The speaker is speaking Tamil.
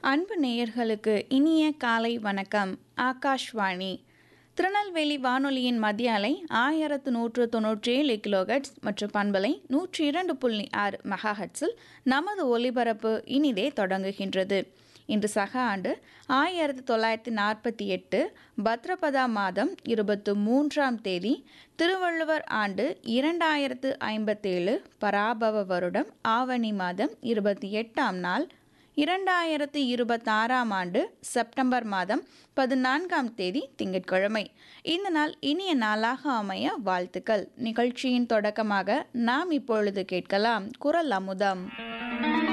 அன்பு நேயர்களுக்கு இனிய காலை வணக்கம் ஆகாஷ்வாணி திருநெல்வேலி வானொலியின் மத்திய அலை ஆயிரத்து நூற்று தொன்னூற்றி ஏழு கிலோஹெட்ஸ் மற்றும் பண்பலை நூற்றி இரண்டு புள்ளி ஆறு மெகாஹெட்ஸில் நமது ஒலிபரப்பு இனிதே தொடங்குகின்றது இன்று சக ஆண்டு ஆயிரத்தி தொள்ளாயிரத்தி நாற்பத்தி எட்டு பத்ரபதா மாதம் இருபத்து மூன்றாம் தேதி திருவள்ளுவர் ஆண்டு இரண்டாயிரத்து ஐம்பத்தேழு பராபவ வருடம் ஆவணி மாதம் இருபத்தி எட்டாம் நாள் இரண்டாயிரத்து இருபத்தாறாம் ஆண்டு செப்டம்பர் மாதம் பதினான்காம் தேதி திங்கட்கிழமை இந்த நாள் இனிய நாளாக அமைய வாழ்த்துக்கள் நிகழ்ச்சியின் தொடக்கமாக நாம் இப்பொழுது கேட்கலாம் குரல் அமுதம்